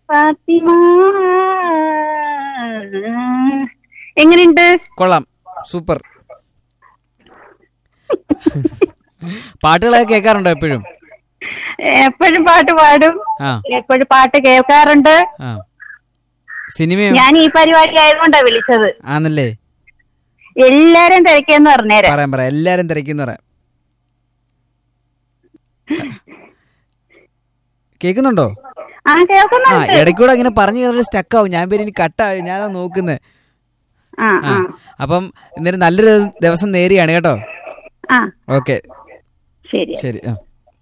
ഫാത്തിമ എങ്ങനെയുണ്ട് കൊള്ളാം സൂപ്പർ പാട്ടുകളൊക്കെ കേൾക്കാറുണ്ടോ എപ്പോഴും എപ്പോഴും പാട്ട് പാടും ആ എപ്പോഴും പാട്ട് കേൾക്കാറുണ്ട് ആ സിനിമയോ ഞാൻ ഈ പരിപാടി ആയതുകൊണ്ടാ വിളിച്ചത് ആന്നല്ലേ എല്ലാരും തിരക്കെന്ന് പറഞ്ഞേരാ പറയാം പറയാം എല്ലാരും തിരക്കിന്ന് പറയാം കേൾക്കുന്നുണ്ടോ ആ ആ കേൾക്കുന്നുണ്ട് ഇടയ്ക്കൂടെ അങ്ങനെ പറഞ്ഞു കയറി സ്റ്റക്ക് ആവും ഞാൻ പേര് ഇനി കട്ടാവും ഞാൻ നോക്കുന്നത് ആ ആ ആ അപ്പം ഇന്നൊരു നല്ലൊരു ദിവസം നേരിയാണ് കേട്ടോ ആ ഓക്കെ ശരി ശരി ആ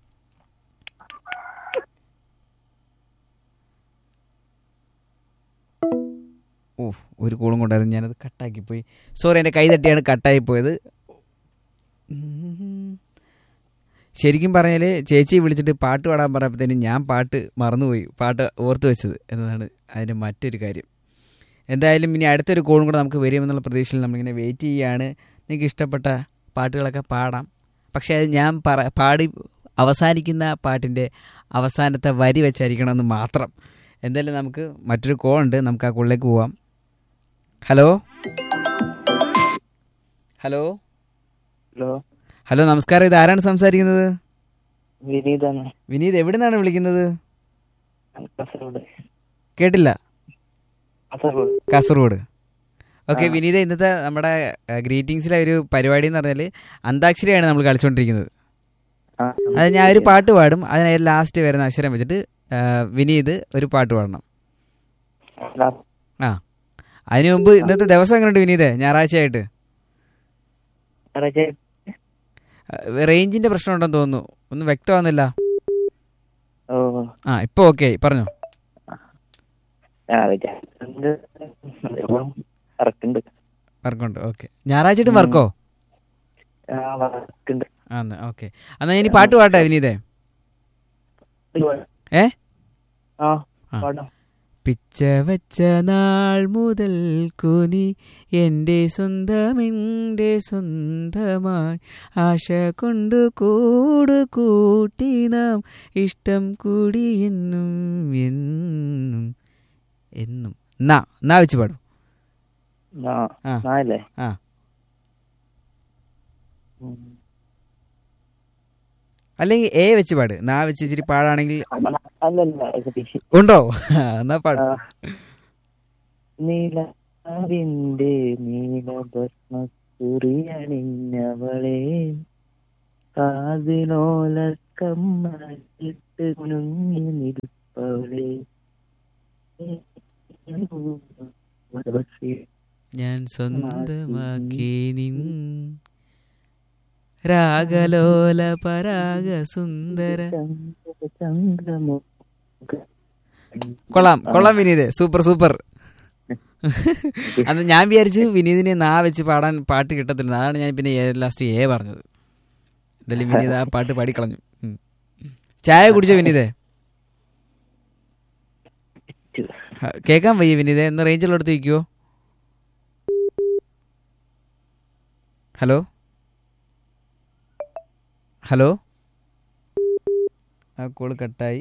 ഓ ഒരു കോളും കൊണ്ടായിരുന്നു ഞാനത് കട്ടാക്കി പോയി സോറി എൻ്റെ കൈ തട്ടിയാണ് കട്ടായി പോയത് ഉം. ശരിക്കും പറഞ്ഞാൽ ചേച്ചി വിളിച്ചിട്ട് പാട്ട് പാടാൻ പറഞ്ഞപ്പോഴത്തേനും ഞാൻ പാട്ട് മറന്നുപോയി പാട്ട് ഓർത്ത് വെച്ചത് എന്നതാണ് അതിൻ്റെ മറ്റൊരു കാര്യം എന്തായാലും ഇനി അടുത്തൊരു കോളും കൂടെ നമുക്ക് വരുമെന്നുള്ള പ്രതീക്ഷയിൽ നമ്മളിങ്ങനെ വെയിറ്റ് ചെയ്യുകയാണ് നിങ്ങൾക്ക് ഇഷ്ടപ്പെട്ട പാട്ടുകളൊക്കെ പാടാം പക്ഷേ അത് ഞാൻ പറ പാടി അവസാനിക്കുന്ന പാട്ടിൻ്റെ അവസാനത്തെ വരി വെച്ചായിരിക്കണമെന്ന് മാത്രം എന്തായാലും നമുക്ക് മറ്റൊരു കോൾ ഉണ്ട് നമുക്ക് ആ കോളിലേക്ക് പോവാം ഹലോ ഹലോ ഹലോ ഹലോ നമസ്കാരം ഇത് ആരാണ് സംസാരിക്കുന്നത് വിനീതാണ് വിനീത് എവിടെ നിന്നാണ് വിളിക്കുന്നത് കാസർഗോഡ് കേട്ടില്ല കാസർഗോഡ് കാസർഗോഡ് ഓക്കെ വിനീത ഇന്നത്തെ നമ്മുടെ ഗ്രീറ്റിംഗ്സിലെ ഒരു പരിപാടി എന്ന് പറഞ്ഞാൽ അന്താക്ഷരിയാണ് നമ്മൾ കളിച്ചുകൊണ്ടിരിക്കുന്നത് ആ അത് ഞാൻ ഒരു പാട്ട് പാടും അതിന് ലാസ്റ്റ് വരുന്ന അക്ഷരം വെച്ചിട്ട് ആ, വിനീത് ഒരു പാട്ട് പാടണം ആ അതിനു മുമ്പ് ഇന്നത്തെ ദിവസം എങ്ങനെയുണ്ട് വിനീതേ ഞായറാഴ്ച ആയിട്ട് ഞായറാഴ്ച റേഞ്ചിന്റെ പ്രശ്നം ഉണ്ടെന്ന് തോന്നുന്നു ഒന്നും വ്യക്തമാകുന്നില്ല ഓ ആ ഇപ്പൊ ഓക്കെ പറഞ്ഞോ ഞായറാഴ്ച ഉണ്ട്. ഇപ്പം വർക്കുണ്ട് വർക്കുണ്ട് ഓക്കെ ഞായറാഴ്ചയായിട്ട് വർക്കോ ആ വർക്കുണ്ട് ആന്ന് ഓക്കെ എന്നാ ഇനി പാട്ട് പാട്ടെ വിനീതേ ഏ ആ ആ. പാടാം പിച്ച വച്ച നാൾ മുതൽ കുനി എൻ്റെ സ്വന്തം എൻ്റെ സ്വന്തമായി ആശ കൊണ്ട് കൂട് കൂട്ടി നാം ഇഷ്ടം കൂടി എന്നും എന്നും എന്നും നാ നാ വെച്ച് പാടും ആ ആ. നാലേ ആ ഉം. അല്ലെങ്കിൽ എ വെച്ച് പാട് നാ വെച്ച് ഇച്ചിരി പാടാണെങ്കിൽ അല്ലല്ല സതീഷ് ഉണ്ടോ എന്നാ പാട് ആ. നീലവിന്റെ നീലഭസ്മസുറിയണിഞ്ഞവളെ കാതിനോല കമ്മിട്ട് കുനുങ്ങി നിൽപ്പവളെ ഞാൻ സ്വന്തമാക്കി നിൻ രാഗലോല പരാഗ സുന്ദര ചന്ദ്രമോ കൊള്ളാം കൊള്ളാം വിനീത് സൂപ്പർ സൂപ്പർ അന്ന് ഞാൻ വിചാരിച്ചു വിനീതിനെ നാ വെച്ച് പാടാൻ പാട്ട് കിട്ടത്തില്ല അതാണ് ഞാൻ പിന്നെ ലാസ്റ്റ് എ പറഞ്ഞത് എന്തായാലും വിനീത് ആ പാട്ട് പാടിക്കളഞ്ഞു ഉം. ചായ കുടിച്ചോ വിനീതേ ഹ, കേക്കാൻ വയ്യ വിനീതേ ഒന്ന് റേഞ്ചിലോടത്ത് വയ്ക്കുവോ ഹലോ ഹലോ ആ കോള് കട്ടായി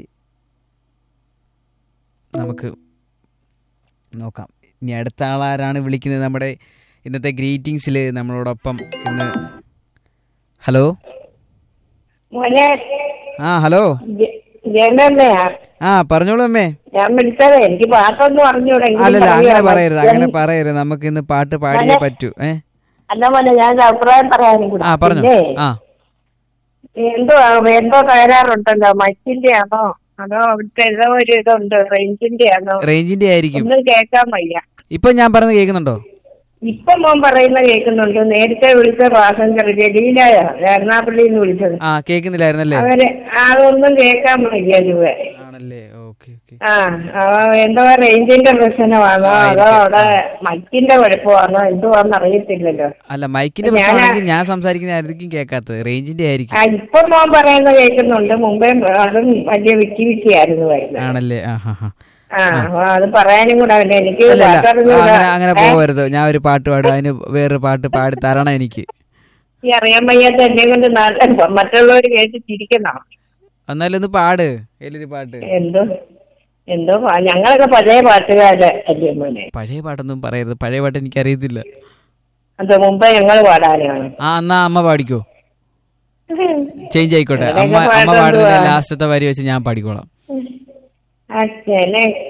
നമുക്ക് നോക്കാം ഇനി അടുത്ത ആളാരാണ് വിളിക്കുന്നത് നമ്മുടെ ഇന്നത്തെ ഗ്രീറ്റിംഗ്സിൽ നമ്മളോടൊപ്പം ഇന്ന് ഹലോ മോനെ ആ ഹലോ ജയമ്മയാ ആ പറഞ്ഞോളൂ അമ്മേ ഞാൻ വിളിച്ചത് എനിക്ക് പാട്ടൊന്നും അറിഞ്ഞൂടെ എങ്കിലും അല്ലല്ല അങ്ങനെ പറയാമോ? പറയരുത് അങ്ങനെ പറയരുത് നമുക്ക് ഇന്ന് പാട്ട് പാടിയേ പറ്റൂ ഏ അല്ല മോനെ ഞാൻ ഒരു അഭിപ്രായം പറയാനും കൂടി ആ പറഞ്ഞു പിന്നെ ആ എന്തോ എന്തോ തകരാറുണ്ടല്ലോ മച്ചിന്റെ ആണോ അതോ അവിടുത്തെ ഏതോ ഒരു ഇതുണ്ട് റേഞ്ചിന്റെ ആണോ റേഞ്ചിന്റെ ആയിരിക്കും ഒന്നും കേൾക്കാൻ വയ്യ ഇപ്പൊ ഞാൻ പറഞ്ഞത് കേൾക്കുന്നുണ്ടോ ഇപ്പൊ മോൻ പറയുന്ന കേൾക്കുന്നുണ്ട് നേരത്തെ വിളിച്ച പാസഞ്ചർ ജലീലായ എറണാകുളത്തിൽ നിന്ന് വിളിച്ചത് ആ കേൾക്കുന്നില്ലായിരുന്നല്ലേ അവര് അതൊന്നും കേൾക്കാൻ വയ്യ ഇതുവരെ ആണല്ലേ ഓക്കെ ഓക്കെ ആ ആ, എന്തോ റേഞ്ചിന്റെ പ്രശ്നമാണോ അതോ അവിടെ മറ്റിന്റെ കുഴപ്പമാണോ എന്തുവാന്ന് അറിയത്തില്ലല്ലോ അല്ല മൈക്കിന്റെ ഞാനാ- പ്രശ്നമാണെങ്കിൽ ഞാൻ സംസാരിക്കുന്നതായിരിക്കും കേൾക്കാത്തത് റേഞ്ചിന്റെ ആയിരിക്കും ആ ഇപ്പൊ മോൻ പറയുന്ന കേൾക്കുന്നുണ്ട് മുമ്പേ അതും വലിയ വിക്കി വിക്കിയായിരുന്നു വരുന്നത് ആണല്ലേ ആ ഹാ ഹാ ആ അപ്പൊ അത് പറയാനും കൂടെ അവന് എനിക്ക് അല്ല അല്ല പാട്ടറിഞ്ഞൂടാ. അങ്ങനെ അങ്ങനെ ഏ? പോകരുത് ഞാൻ ഒരു പാട്ട് പാടും അതിന് വേറൊരു പാട്ട് പാടി തരണം എനിക്ക് ഈ അറിയാൻ വയ്യാത്ത എന്നെ കൊണ്ട് നാട്ടിൽ മറ്റുള്ളവർ കേട്ട് ചിരിക്കണം എന്നാലും ഒന്ന് പാട് ഏലൊരു പാട്ട് എന്തോ എന്തോ പാ- ഞങ്ങളൊക്കെ പഴയ പാട്ടുകാര് അല്ലേ മോനെ പഴയ പാട്ടൊന്നും പറയരുത് പഴയ പാട്ട് എനിക്കറിയത്തില്ല അത് മുമ്പേ ഞങ്ങൾ പാടാനാണ് ആ എന്നാ അമ്മ പാടിക്കോ ചേഞ്ച് ആയിക്കോട്ടെ ഇടയ്ക്ക് അമ്മ അമ്മ പാടുന്നത് പാടുന്ന എന്തുവാ? ലാസ്റ്റത്തെ വരി വെച്ച് ഞാൻ പാടിക്കോളാം അച്ഛനെ